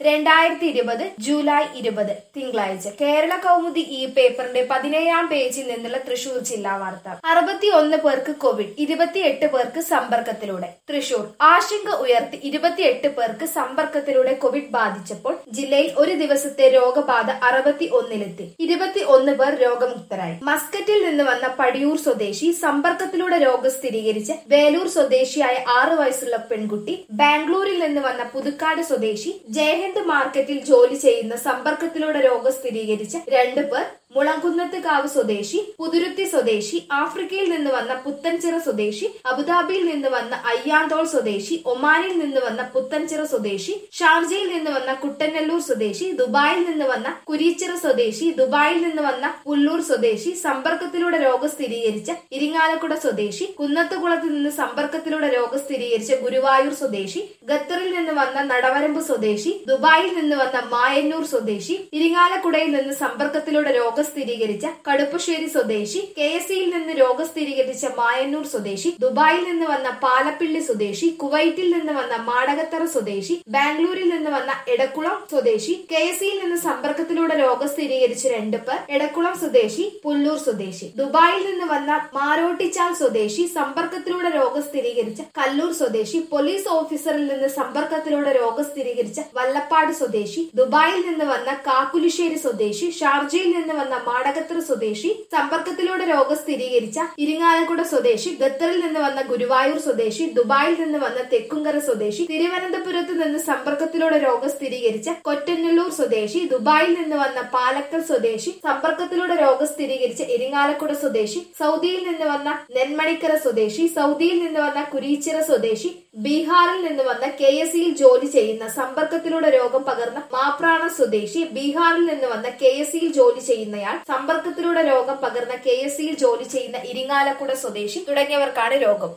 രണ്ടായിരത്തി ഇരുപത് ജൂലൈ ഇരുപത് തിങ്കളാഴ്ച കേരള കൗമുദി ഈ പേപ്പറിന്റെ പതിനേഴാം പേജിൽ നിന്നുള്ള തൃശൂർ ജില്ലാ വാർത്ത അറുപത്തിയൊന്ന് പേർക്ക് കോവിഡ് ഇരുപത്തിയെട്ട് പേർക്ക് സമ്പർക്കത്തിലൂടെ തൃശൂർ ആശങ്ക ഉയർത്തി ഇരുപത്തിയെട്ട് പേർക്ക് സമ്പർക്കത്തിലൂടെ കോവിഡ് ബാധിച്ചപ്പോൾ ജില്ലയിൽ ഒരു ദിവസത്തെ രോഗബാധ അറുപത്തി ഒന്നിലെത്തി ഇരുപത്തി ഒന്ന് പേർ രോഗമുക്തരായി മസ്കറ്റിൽ നിന്ന് വന്ന പടിയൂർ സ്വദേശി സമ്പർക്കത്തിലൂടെ രോഗം സ്ഥിരീകരിച്ച് വേലൂർ സ്വദേശിയായ ആറു വയസ്സുള്ള പെൺകുട്ടി ബാംഗ്ലൂരിൽ നിന്ന് വന്ന പുതുക്കാട് സ്വദേശി ജയഹിന്ദ് മാർക്കറ്റിൽ ജോലി ചെയ്യുന്ന സമ്പർക്കത്തിലൂടെ രോഗം സ്ഥിരീകരിച്ച രണ്ടു പേർ മുളങ്കുന്നത്തുകാവ് സ്വദേശി പുതുരുത്തി സ്വദേശി ആഫ്രിക്കയിൽ നിന്ന് വന്ന പുത്തൻചിറ സ്വദേശി അബുദാബിയിൽ നിന്ന് വന്ന അയ്യാന്തോൾ സ്വദേശി ഒമാനിൽ നിന്ന് വന്ന പുത്തൻചിറ സ്വദേശി ഷാർജയിൽ നിന്ന് വന്ന കുട്ടനെല്ലൂർ സ്വദേശി ദുബായിൽ നിന്ന് വന്ന കുരീച്ചിറ സ്വദേശി ദുബായിൽ നിന്ന് വന്ന പുല്ലൂർ സ്വദേശി സമ്പർക്കത്തിലൂടെ രോഗം സ്ഥിരീകരിച്ച ഇരിങ്ങാലക്കുട സ്വദേശി കുന്നത്തുകുളത്ത് നിന്ന് സമ്പർക്കത്തിലൂടെ രോഗം സ്ഥിരീകരിച്ച ഗുരുവായൂർ സ്വദേശി ഖത്തറിൽ നിന്ന് വന്ന നടവരമ്പ് സ്വദേശി ദുബായിൽ നിന്ന് വന്ന മായന്നൂർ സ്വദേശി ഇരിങ്ങാലക്കുടയിൽ നിന്ന് സമ്പർക്കത്തിലൂടെ രോഗം സ്ഥിരീകരിച്ച കടുപ്പശ്ശേരി സ്വദേശി കെ എസ് സിയിൽ നിന്ന് രോഗം സ്ഥിരീകരിച്ച മായന്നൂർ സ്വദേശി ദുബായിൽ നിന്ന് വന്ന പാലപ്പിള്ളി സ്വദേശി കുവൈറ്റിൽ നിന്ന് വന്ന മാടകത്തറ സ്വദേശി ബാംഗ്ലൂരിൽ നിന്ന് വന്ന എടക്കുളം സ്വദേശി കെ എസ് സിയിൽ നിന്ന് സമ്പർക്കത്തിലൂടെ രോഗം സ്ഥിരീകരിച്ച രണ്ട് പേർ എടക്കുളം സ്വദേശി പുല്ലൂർ സ്വദേശി ദുബായിൽ നിന്ന് വന്ന മാരോട്ടിച്ചാൽ സ്വദേശി സമ്പർക്കത്തിലൂടെ രോഗം സ്ഥിരീകരിച്ച കല്ലൂർ സ്വദേശി പോലീസ് ഓഫീസറിൽ നിന്ന് സമ്പർക്കത്തിലൂടെ രോഗം സ്ഥിരീകരിച്ച വല്ലപ്പാട് സ്വദേശി ദുബായിൽ നിന്ന് വന്ന കാക്കുലിശ്ശേരി സ്വദേശി ഷാർജയിൽ നിന്ന് വന്ന മാടകത്തറ സ്വദേശി സമ്പർക്കത്തിലൂടെ രോഗം സ്ഥിരീകരിച്ച ഇരിങ്ങാലക്കുട സ്വദേശി ഖത്തറിൽ നിന്ന് വന്ന ഗുരുവായൂർ സ്വദേശി ദുബായിൽ നിന്ന് വന്ന തെക്കുംകര സ്വദേശി തിരുവനന്തപുരത്ത് നിന്ന് സമ്പർക്കത്തിലൂടെ രോഗം സ്ഥിരീകരിച്ച കൊറ്റനല്ലൂർ സ്വദേശി ദുബായിൽ നിന്ന് വന്ന പാലക്കൽ സ്വദേശി സമ്പർക്കത്തിലൂടെ രോഗം സ്ഥിരീകരിച്ച ഇരിങ്ങാലക്കുട സ്വദേശി സൗദിയിൽ നിന്ന് വന്ന നെന്മണിക്കര സ്വദേശി സൗദിയിൽ നിന്ന് വന്ന കുരീച്ചിറ സ്വദേശി ബീഹാറിൽ നിന്ന് വന്ന കെ എസ് സിയിൽ ജോലി ചെയ്യുന്ന സമ്പർക്കത്തിലൂടെ രോഗം പകർന്ന മാപ്രാണ സ്വദേശി ബീഹാറിൽ നിന്ന് വന്ന കെ എസ് സിയിൽ ജോലി ചെയ്യുന്നയാൾ സമ്പർക്കത്തിലൂടെ രോഗം പകർന്ന കെ എസ് സിയിൽ ജോലി ചെയ്യുന്ന ഇരിങ്ങാലക്കുട സ്വദേശി തുടങ്ങിയവർക്കാണ് രോഗം